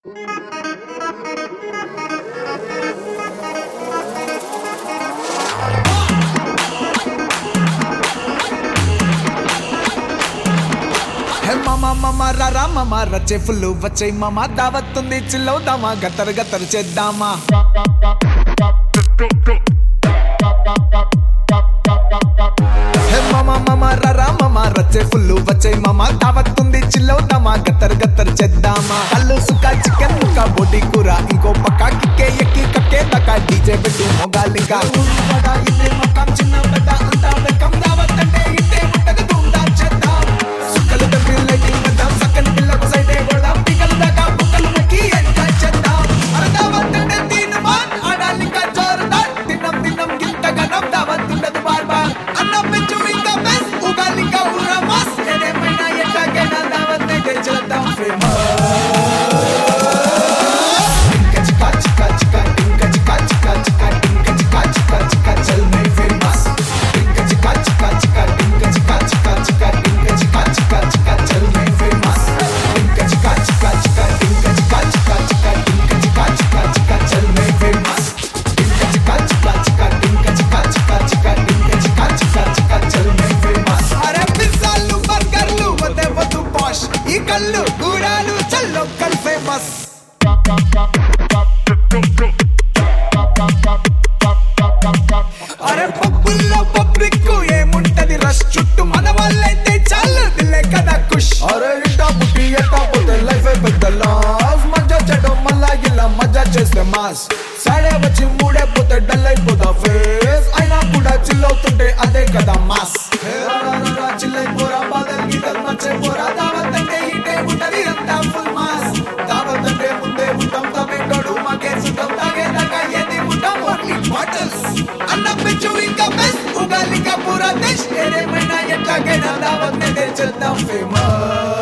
హే మామ మామ రా మామ రచ్చే ఫుల్ వచ్చే మామ దావత్తుంది చిల్లవుదామా గత్తరు గత్తరు చేద్దామా హే మామ మామ రా మామ రచ్చే ఫుల్ వచ్చే మామ దావత్తుంది చిల్లవుదామా గత్తరు గత్తరు చేద్దామా కళ్ళు సుక్క చికెన్ ముక్క బోటి కూర ఇంకో పక్క కిక్కే ఎక్కి కక్కే దక్క డీజే పెట్టు మొగాలిగా ఇల్లే మకాం చిన్న పెద్ద అంతా వెల్కమ్ దావత్ అంటే ఇట్టే ముట్టక ధూమ్ధాం చేద్దాం సుక్కలు తప్పి లైటింగ్ పెద్దాం సక్కని పిల్లకు సైడే కొడదాం పికలు దాకా బుక్కలు నక్కి ఎంజాయ్ చేద్దాం అరే దావత్ అంటే దీని మాన్ ఆడాలిక జోరుదార్ తిన్నం తిన్నం గింత గనం దావత్ ఉండదు బార్ బార్ అన్నం పెంచు ఇంకా బెస్ట్ ఉగాలిక ఉర్రా మాస్ ఏదేమైనా ఎట్లాగైనా దావత్ అయితే చేద్దాం ఫేమస్ టింక చికా చికా చికా టింక చికా చికా చికా టింక చికా చికా చికా చల్ మై ఫేమస్ టింక చికా చికా చికా టింక చికా చికా చికా టింక చికా చికా చికా చల్ మై ఫేమస్ టింక చికా చికా చికా టింక చికా చికా చికా టింక చికా చికా చికా చల్ మై ఫేమస్ టింక చికా చికా చికా టింక చికా చికా చికా టింక చికా చికా చికా చల్ మై ఫేమస్ అరే పిజ్జాలు బర్గర్లు వదే వద్దు పాష్ ఈ కళ్ళు గూడాలు చల్ లోకల్ ఫేమస్ అరే పబ్బుల్లో పబ్లిక్ ఏముంటది రష్ చుట్టూ మన వాళ్ళైతే చాలు దిల్లే కదా కుష్ అరే ఇట్టా పుట్టి ఎట్టా పోతే లైఫ్ పెద్ద లాస్ మజా చెడు మళ్ళా ఇలా మజా చేస్తే మాస్ సాడే వచ్చి మూడే పోతే డల్ అయిపోతా ఫేస్ అయినా కూడా చిల్ అవుతుంటే అదే కదా మాస్ చిల్లైపోరా బాధలు గీతలు మర్చే పోరా దావత్ అంటే ఇటే ఉంటది అంతా ఫుల్ మాస్ దావత్ అంటే ముందే ఉంటాం తమేటోడు మాకే సుఖం తాగేదాకా ఏది ఉంటాం ఓన్లీ బాటిల్స్ అన్నం పెంచు ఇంకా బెస్ట్ ఉగాలిక పూరా దేశ్ ఏదేమైనా ఎట్లాగైనా దావత్ నే చేద్దాం ఫేమస్